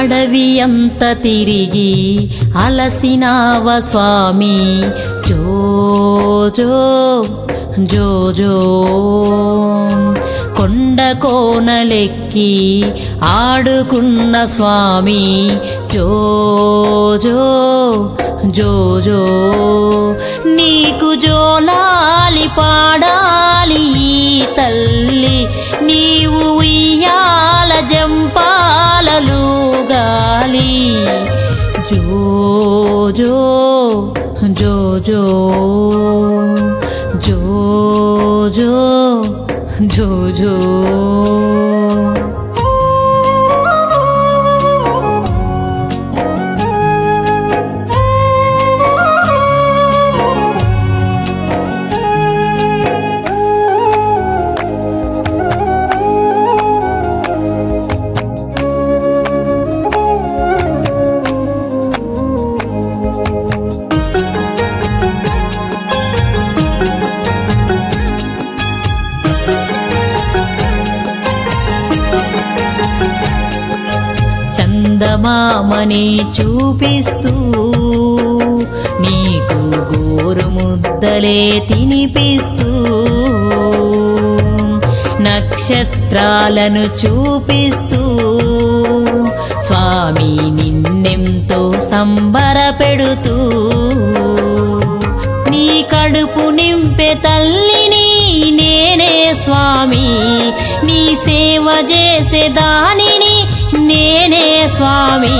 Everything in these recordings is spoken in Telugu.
అడవి అంత తిరిగి అలసినావ స్వామి జో జో జో జో కొండ కోనలెక్కి ఆడుకున్న స్వామి జో జో జో జో నీకు జోలాలి పాడాలి ఈ తల్లి నీవు ఉయ్యాల జంపాలలు గాలి జో జో జో జో జో జో జో జో చందమామని చూపిస్తూ నీకు గోరు ముద్దలే తినిపిస్తూ నక్షత్రాలను చూపిస్తూ స్వామి నిన్నెంతో సంబరపెడుతూ నీ కడుపు నింపే తల్లిని నేనే స్వామి నీ సేవ చేసే దానిని నేనే స్వామి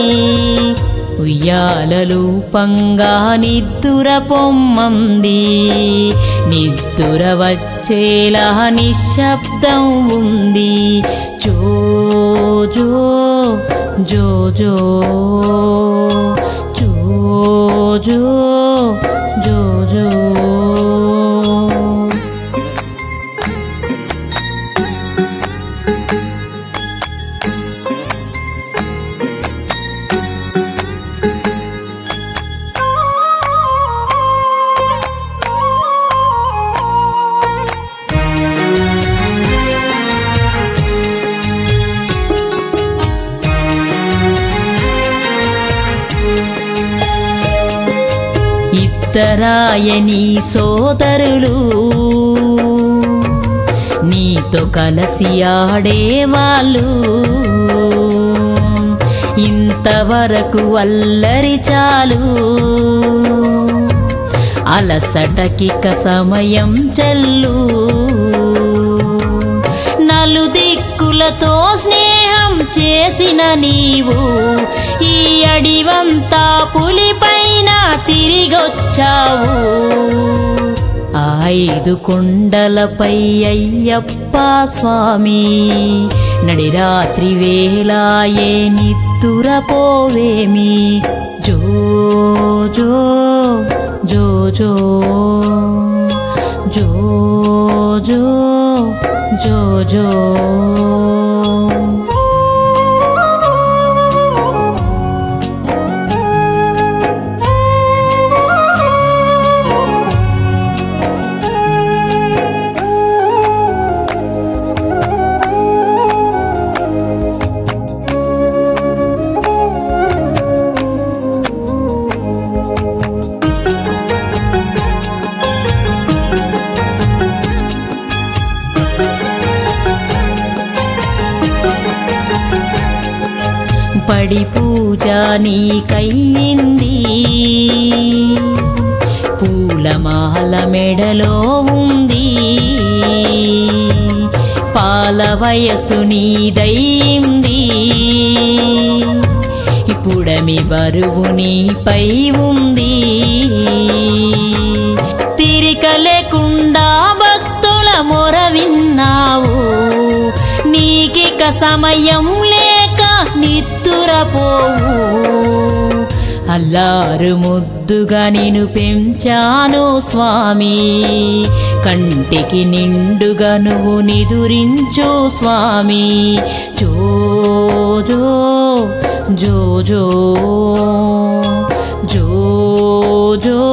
ఉయ్యాలలు పంగా నిద్దుర పొమ్మంది నిద్దుర వచ్చేలా నిశ్శబ్దం ఉంది జో జో జో జో జో జో జో జో ఇద్దరాయని సోదరులు నీతో కలిసి ఆడేవాళ్ళు ఇంతవరకు అల్లరి చాలు అలసటకిక సమయం చెల్లు నలుదిక్కులతో స్నేహం చేసిన నీవు ఈ అడివంతా పులిపైన తిరిగొచ్చావు ఐదు కొండలపై అయ్యప్ప స్వామి నడిరాత్రి వేలాయే నిద్దురపోవేమి జో జో జో జో జో జో జో జో పడి పూజ నీకయ్యింది పూలమాల మెడలో ఉంది పాల వయసు నీదయ్యింది ఇప్పుడమి బరువు నీపై ఉంది తిరిక లేకుండా భక్తుల మొర విన్నావు నీకిక సమయం లేక నిద్దురపోవు అల్లారు ముద్దుగా నిన్ను పెంచాను స్వామి కంటికి నిండుగా నువ్వు నిదురించు స్వామి జో జో జో జో జో జో